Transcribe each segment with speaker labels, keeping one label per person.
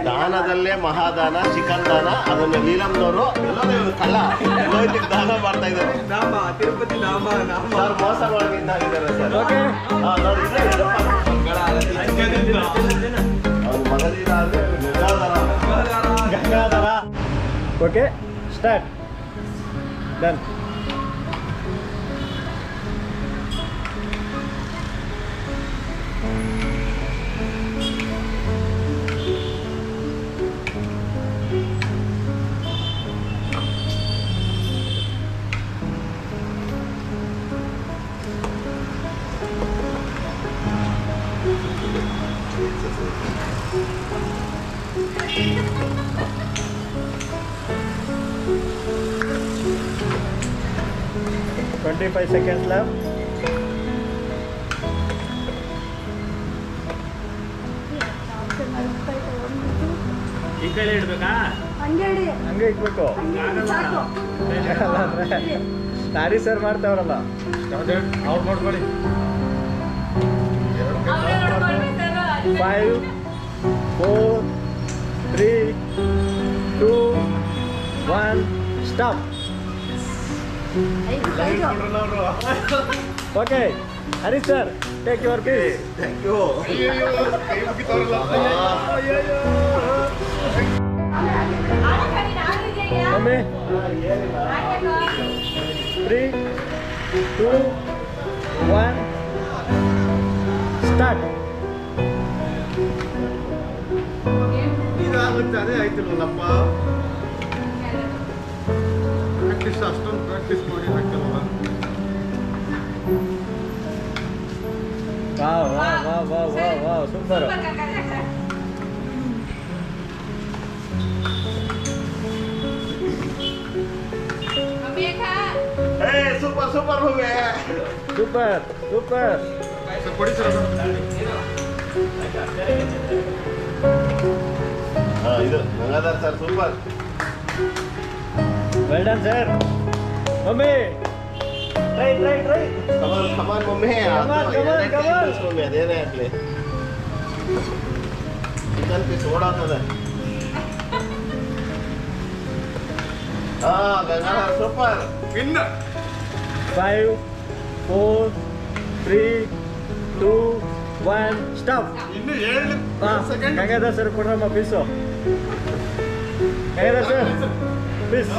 Speaker 1: ದಾನದಲ್ಲೇ ಮಹಾದಾನ chicken ದಾನ ಅದನ್ನ ನೀಲಂನವರು ಎಲ್ಲರೂ ಇವ್ರು ಕಳ್ಳ ರೋಹಿತಿಗೆ ದಾನ ಮಾಡ್ತಾ ಇದ್ದಾರೆ
Speaker 2: ನಾಮ ತಿರುಪತಿ ನಾಮ ನಾಮ
Speaker 1: ಸರ್ ಮೋಸ ಮಾಡಿದ್ದಾರೆ ಸರ್
Speaker 3: ಓಕೆ
Speaker 1: ಹಾ, ನೋಡಿ, ಇಲ್ಲೇ ಇರಪ್ಪ. ಅವ್ನು ಮಗದೀರ ಆದ್ರೆ Gangadhara
Speaker 3: Gangadhara okay start done twenty five seconds lab
Speaker 4: ಈ ಕಡೆ ಇಡ್ಬೇಕಾ
Speaker 5: ಹಂಗೆ ಇಡಿ
Speaker 3: ಹಂಗೆ ಇಟ್ಬೇಕು
Speaker 5: ಹಂಗೆ ಇಡಿ ಸಾಕು
Speaker 3: ಆಗಲ್ಲ ಅಂದ್ರೆ ನಾರಿ ಸರ್ ಮಾಡ್ತಾವ್ರಲ್ಲ
Speaker 4: ಅವ್ರು ನೋಡ್ಕೊಳ್ಳಿ
Speaker 3: five four three two one stop
Speaker 5: ಐದು ಐದು
Speaker 3: okay Hari sir take your piece
Speaker 1: thank you
Speaker 3: mummy three two one start
Speaker 1: ಇದಾಗುತ್ತೆ ಅದೇ ಆಯ್ತಿರಲ್ಲಪ್ಪ ಪ್ರಾಕ್ಟೀಸ್ ಅಷ್ಟೊಂದು ಪ್ರಾಕ್ಟೀಸ್ ಮಾಡಿ ಹಾಕಲ್ವ
Speaker 3: wow wow wow wow wow wow super
Speaker 1: ಏ ಸೂಪರ್ ಸೂಪರ್ ಹೂವೆ
Speaker 3: ಸೂಪರ್ ಸೂಪರ್
Speaker 1: ಕೊಡಿ ಸರ್ ಹಾ ಇದು Gangadhar sir super
Speaker 3: well done sir mummy try try try
Speaker 1: come on come on mummy
Speaker 3: Come on, come on, come on.
Speaker 1: Mummy ಅದೇನೇ ಆಗ್ಲಿ chicken piece ಓಡಾಡ್ತದೆ ಹಾ Gangadhar super
Speaker 2: ಇನ್ನ
Speaker 3: five four three two one stop
Speaker 2: ಇನ್ನು ಏಳು ಸೆಕೆಂಡ್
Speaker 3: ಗಂಗಾಧರ್ ಸರ್ ಕೊಡ್ರಮ್ಮ ಪೀಸು ಗಂಗಾಧರ್ ಸರ್ ಪೀಸ್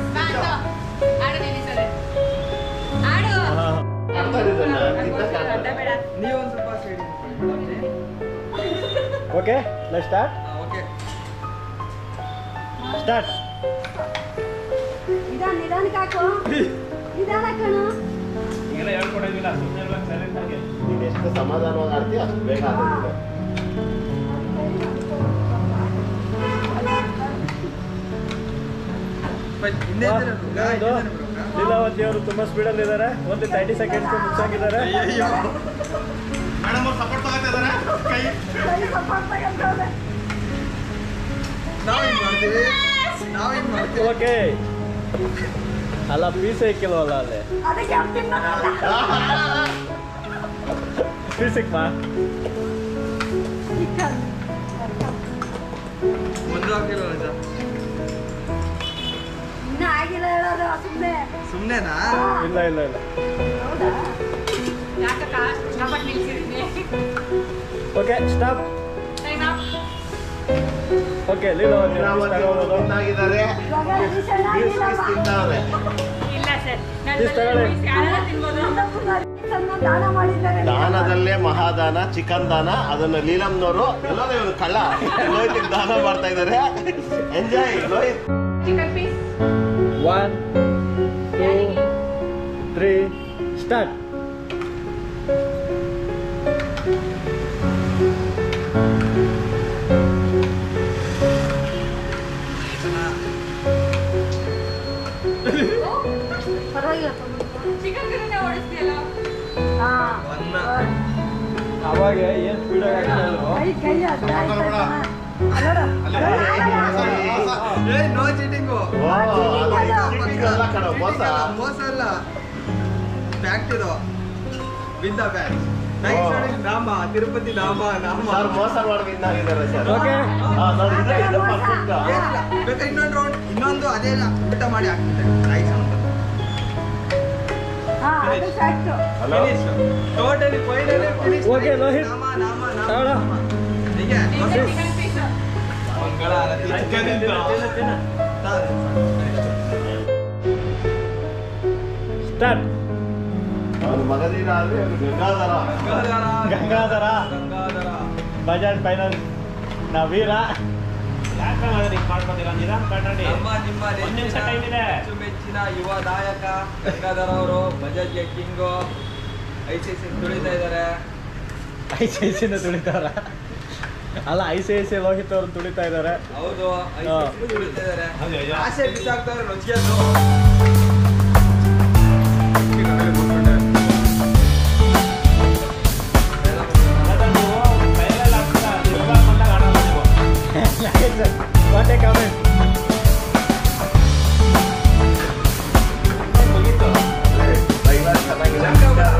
Speaker 1: ಮಾಡ್ತಾರೆ ಇದನ್ನ ತಿನ್ನಕ್ಕೆ ಆಗ್ತದೆ.
Speaker 2: ನೀವು ಒಂದು ಸ್ವಲ್ಪ side
Speaker 3: okay let start
Speaker 2: okay
Speaker 3: start
Speaker 5: ನಿಧಾನ ನಿಧಾನಕ್ಕೆ ಹಾಕು ನಿಧಾನ ಕಣು
Speaker 4: ಈಗೆಲ್ಲ ಹೇಳ್ಕೊಡಂಗಿಲ್ಲ ಸುಮ್ಮನೆ ಸೈಲೆಂಟ್ ಆಗಿ
Speaker 1: ನೀನು ಎಷ್ಟು ಸಮಾಧಾನವಾಗಿ ಆಡ್ತೀಯ ಅಷ್ಟು ಬೇಗ ಆಗುತ್ತೆ
Speaker 2: ಹಿಂದೆ
Speaker 3: ಲೀಲಾವತಿ ಅವರು ತುಂಬಾ ಸ್ಪೀಡಲ್ಲಿ ಇದ್ದಾರೆ ಒಂದು ತರ್ಟಿ ಸೆಕೆಂಡ್ಸ್ ಮುಗಿಸಂಗಿದ್ದಾರೆ
Speaker 2: ಅಯ್ಯೋ ಮೇಡಮ್ ಅವ್ರು ಸಪೋರ್ಟ್ ತಗೋತಾ ಇದಾರೆ ಕೈ
Speaker 5: ಕೈ ಸಪೋರ್ಟ್ ತಗೊಂತವ್ರೆ.
Speaker 2: ನಾವು ಹಿಂಗ್ ಮಾಡ್ತೀವಿ ನಾವು ಹಿಂಗ್ ಮಾಡ್ತೀವಿ
Speaker 3: ಓಕೆ ಅಲ್ಲ ಪೀಸ್ ಇಕ್ಕಿಲ್ವಲ್ಲ ಅಲ್ಲಿ
Speaker 5: ಅದಕ್ಕೆ ಅವ್ನು ತಿನ್ನೋದಲ್ಲ.
Speaker 3: ಪೀಸ್ ಇಕ್ಮಾ
Speaker 5: ಚಿಕನ್
Speaker 2: ಒಂದು ಹಾಕಿಲ್ಲ ರಜಾ
Speaker 5: ಇನ್ನ ಆಗಿಲ್ಲ ಹೇಳೋದು ಸುಮ್ಮನೆ
Speaker 2: ಸುಮ್ಮನೆನಾ
Speaker 3: ಇಲ್ಲ ಇಲ್ಲ ಇಲ್ಲ
Speaker 5: ಹೌದಾ
Speaker 3: ಓಕೆ ಸ್ಟಾಪ್ ಓಕೆ ಲೀಲಾವತಿ ಅವರು piece ತಗೊಬೋದು
Speaker 1: ತಿಂತಾಗಿದ್ದಾರೆ
Speaker 5: ಇವಾಗ ರೀಸೆಂಟ್
Speaker 1: ಪೀಸ್ ಪೀಸ್
Speaker 5: ಆಗಿಲ್ಲಮ್ಮ.
Speaker 1: ತಿಂತಾವ್ರೆ
Speaker 3: ಪೀಸ್ ತಗೊಳ್ಳಿ
Speaker 5: ಇದನ್ನ ದಾನ ಮಾಡಿದ್ದಾರೆ
Speaker 1: ದಾನದಲ್ಲೇ ಮಹಾದಾನ ಚಿಕನ್ ದಾನ ಅದನ್ನ ನೀಲಂನವರು ಎಲ್ಲರೂ ಇವ್ರು ಕಳ್ಳ ರೋಹಿತಿಗೆ ದಾನ ಮಾಡ್ತಾ ಇದ್ದಾರೆ enjoy Rohit
Speaker 6: chicken piece
Speaker 3: one two three start
Speaker 5: ಪರವಾಗಿಲ್ಲ
Speaker 6: ಚಿಕನ್ ಕರಿನೇ ಓಡಿಸ್ತೀಯಲ್ಲ
Speaker 5: ಹಾ
Speaker 2: ಒನ್ನ.
Speaker 3: ಅವಾಗ ಏನು ಸ್ಪೀಡಾಗಿ ಆಗ್ತಾ
Speaker 5: ಕೈ ಕೈ ಅದು ಆಯ್ತು ಆಯ್ತು. ಅಲ್ಲೋಡು.
Speaker 2: ಏ ನೋ ಚೀಟಿಂಗು
Speaker 1: ಅಲ್ಲ ಕಣ ಮೋಸ
Speaker 2: ಮೋಸ ಅಲ್ಲ ಫ್ಯಾಕ್ಟ್ ಇದು ವಿತ್ ದ ಬ್ಯಾಗ್ ನಾಮ ತಿರುಪತಿ ನಾಮ ನಾಮ
Speaker 1: ಸರ್ ಮೋಸ ಮಾಡಿ ವಿನ್ ಆಗಿದ್ದಾರೆ ಸರ್
Speaker 3: ಓಕೆ
Speaker 1: ಹಾ, ನೋಡಿ ಇದು ಇದು perfect.
Speaker 2: ಏನಿಲ್ಲ ಬೇಕಾದ್ರೆ ಇನ್ನೊಂದು ರೌಂಡ್ ಇನ್ನೊಂದು ಅದೇ ಊಟ ಮಾಡಿ ಹಾಕ್ತಿದ್ದೆ ರೈಸ್ ಅಂತ
Speaker 5: ಹಾ ಅದು ಸಾಕು
Speaker 1: hello
Speaker 2: totally finally finish
Speaker 3: Okay, Rohit.
Speaker 2: ನಾಮ ನಾಮ ನಾಮ
Speaker 3: ತಗೊಳ್ಳ.
Speaker 2: ನಾಮ. ಹೀಗೆ
Speaker 6: ಚಿಕನ್ ಪೀಸ್
Speaker 2: ಮಂಗಳ ಆರತಿ ಚಿಕ್ಕನಿಂದ.
Speaker 3: ಸ್ಟಾರ್ಟ್
Speaker 1: ಅವನು ಮಗದೀರ ಆದ್ರೆ ಅವ್ನು ಗಂಗಾಧರ
Speaker 2: ಗಂಗಾಧರ
Speaker 3: ಗಂಗಾಧರ.
Speaker 2: ಗಂಗಾಧರ
Speaker 3: ಬಜಾಜ್ ಫೈನಾನ್ಸ್ ನಾ ವೀರ
Speaker 4: ಯಾಕೆ ಮಾಡಿದ್ರೆ ಹಿಂಗೆ ಮಾಡ್ಕೊಂಡಿಲ್ಲ ನಿಧಾನ ಕನ್ನಡಿ
Speaker 2: ನಮ್ಮ ನಿಮ್ಮ
Speaker 4: ಒಂದ್ ನಿಮಿಷ
Speaker 2: ನೆಚ್ಚಿನ
Speaker 4: time ಇದೆ.
Speaker 2: ಅಚ್ಚುಮೆಚ್ಚಿನ ಯುವ ನಾಯಕ ಗಂಗಾಧರ ಅವರು ಬಜಾಜ್ಗೆ ಕಿಂಗು ಐ ಸಿ ಸಿ ತುಳಿತಾ ಇದ್ದಾರೆ
Speaker 3: ಐ ಸಿ ಐ ಸಿನ ತುಳಿತಾರ ಅಲ್ಲ I C I C Lohit ಅವ್ರು ತುಳಿತಾ ಇದ್ದಾರೆ
Speaker 2: ಹೌದು ಐ
Speaker 3: ಹಾ.
Speaker 2: ಸಿ ಸಿ ತುಳಿತಾ ಇದ್ದಾರೆ
Speaker 4: ಹೌದು, ಹೌದು.
Speaker 2: ಆಸೆ ಬಿಸಾಕ್ತಾರೆ ರೊಚ್ಚಿಗೆದ್ದು
Speaker 4: ಅಲ್ಲ ನೀವು ಕೈಯಲ್ಲಿ ಹಾಕ್ತಾ ಇವಾಗ ಬಂದಾಗ ಆಡಲ್ಲ ನೀವು
Speaker 3: ವಾಟ್ ಎ ಕಾಮೆಂಟ್
Speaker 4: ಮುಗೀತು
Speaker 1: ಬೈಲಾಗ್ ಚೆನ್ನಾಗಿದೆ
Speaker 2: ಗಂಗಾಧರ